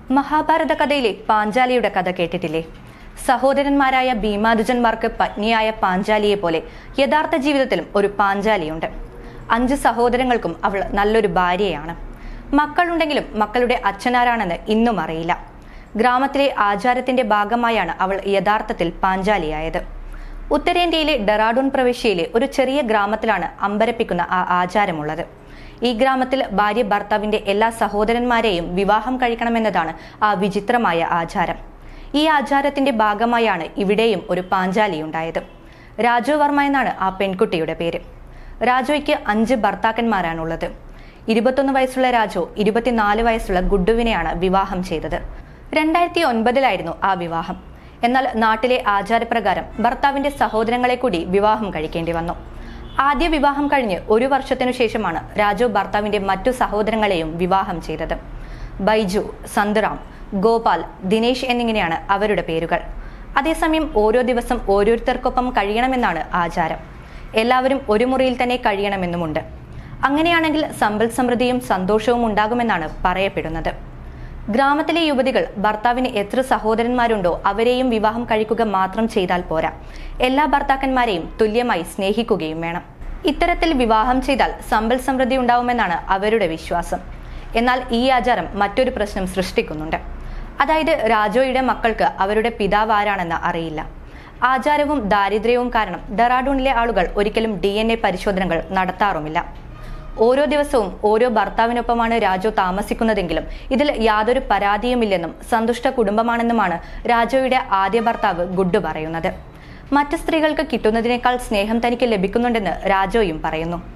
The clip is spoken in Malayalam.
മഹാഭാരത കഥയിലെ പാഞ്ചാലിയുടെ കഥ കേട്ടിട്ടില്ലേ സഹോദരന്മാരായ ഭീമാനുജന്മാർക്ക് പത്നിയായ പാഞ്ചാലിയെ പോലെ യഥാർത്ഥ ജീവിതത്തിലും ഒരു പാഞ്ചാലിയുണ്ട് അഞ്ച് സഹോദരങ്ങൾക്കും അവൾ നല്ലൊരു ഭാര്യയാണ് മക്കളുണ്ടെങ്കിലും മക്കളുടെ അച്ഛനാരാണെന്ന് ഇന്നും അറിയില്ല ഗ്രാമത്തിലെ ആചാരത്തിന്റെ ഭാഗമായാണ് അവൾ യഥാർത്ഥത്തിൽ പാഞ്ചാലിയായത് ഉത്തരേന്ത്യയിലെ ഡെറാഡൂൺ പ്രവിശ്യയിലെ ഒരു ചെറിയ ഗ്രാമത്തിലാണ് അമ്പരപ്പിക്കുന്ന ആ ആചാരമുള്ളത് ഈ ഗ്രാമത്തിൽ ഭാര്യ ഭർത്താവിന്റെ എല്ലാ സഹോദരന്മാരെയും വിവാഹം കഴിക്കണമെന്നതാണ് ആ വിചിത്രമായ ആചാരം ഈ ആചാരത്തിന്റെ ഭാഗമായാണ് ഇവിടെയും ഒരു പാഞ്ചാലി ഉണ്ടായത് രാജു വർമ്മ എന്നാണ് ആ പെൺകുട്ടിയുടെ പേര് രാജോയ്ക്ക് അഞ്ച് ഭർത്താക്കന്മാരാണുള്ളത് ഇരുപത്തൊന്ന് വയസ്സുള്ള രാജു ഇരുപത്തിനാല് വയസ്സുള്ള ഗുഡ്ഡുവിനെയാണ് വിവാഹം ചെയ്തത് രണ്ടായിരത്തി ഒൻപതിലായിരുന്നു ആ വിവാഹം എന്നാൽ നാട്ടിലെ ആചാരപ്രകാരം ഭർത്താവിന്റെ സഹോദരങ്ങളെ കൂടി വിവാഹം കഴിക്കേണ്ടി വന്നു ആദ്യ വിവാഹം കഴിഞ്ഞ് ഒരു വർഷത്തിനു ശേഷമാണ് രാജു ഭർത്താവിന്റെ മറ്റു സഹോദരങ്ങളെയും വിവാഹം ചെയ്തത് ബൈജു സന്തുറാം ഗോപാൽ ദിനേശ് എന്നിങ്ങനെയാണ് അവരുടെ പേരുകൾ അതേസമയം ഓരോ ദിവസം ഓരോരുത്തർക്കൊപ്പം കഴിയണമെന്നാണ് ആചാരം എല്ലാവരും ഒരു മുറിയിൽ തന്നെ കഴിയണമെന്നുമുണ്ട് അങ്ങനെയാണെങ്കിൽ സമ്പൽ സമൃദ്ധിയും സന്തോഷവും ഉണ്ടാകുമെന്നാണ് പറയപ്പെടുന്നത് ഗ്രാമത്തിലെ യുവതികൾ ഭർത്താവിന് എത്ര സഹോദരന്മാരുണ്ടോ അവരെയും വിവാഹം കഴിക്കുക മാത്രം ചെയ്താൽ പോരാ എല്ലാ ഭർത്താക്കന്മാരെയും തുല്യമായി സ്നേഹിക്കുകയും വേണം ഇത്തരത്തിൽ വിവാഹം ചെയ്താൽ സമ്പൽ സമൃദ്ധി ഉണ്ടാവുമെന്നാണ് അവരുടെ വിശ്വാസം എന്നാൽ ഈ ആചാരം മറ്റൊരു പ്രശ്നം സൃഷ്ടിക്കുന്നുണ്ട് അതായത് രാജോയുടെ മക്കൾക്ക് അവരുടെ പിതാവ് ആരാണെന്ന് അറിയില്ല ആചാരവും ദാരിദ്ര്യവും കാരണം ഡെറാഡൂണിലെ ആളുകൾ ഒരിക്കലും ഡി പരിശോധനകൾ നടത്താറുമില്ല ഓരോ ദിവസവും ഓരോ ഭർത്താവിനൊപ്പമാണ് രാജു താമസിക്കുന്നതെങ്കിലും ഇതിൽ യാതൊരു പരാതിയുമില്ലെന്നും സന്തുഷ്ട കുടുംബമാണെന്നുമാണ് രാജോയുടെ ആദ്യ ഭർത്താവ് ഗുഡ്ഡു പറയുന്നത് മറ്റ് സ്ത്രീകൾക്ക് കിട്ടുന്നതിനേക്കാൾ സ്നേഹം തനിക്ക് ലഭിക്കുന്നുണ്ടെന്ന് രാജോയും പറയുന്നു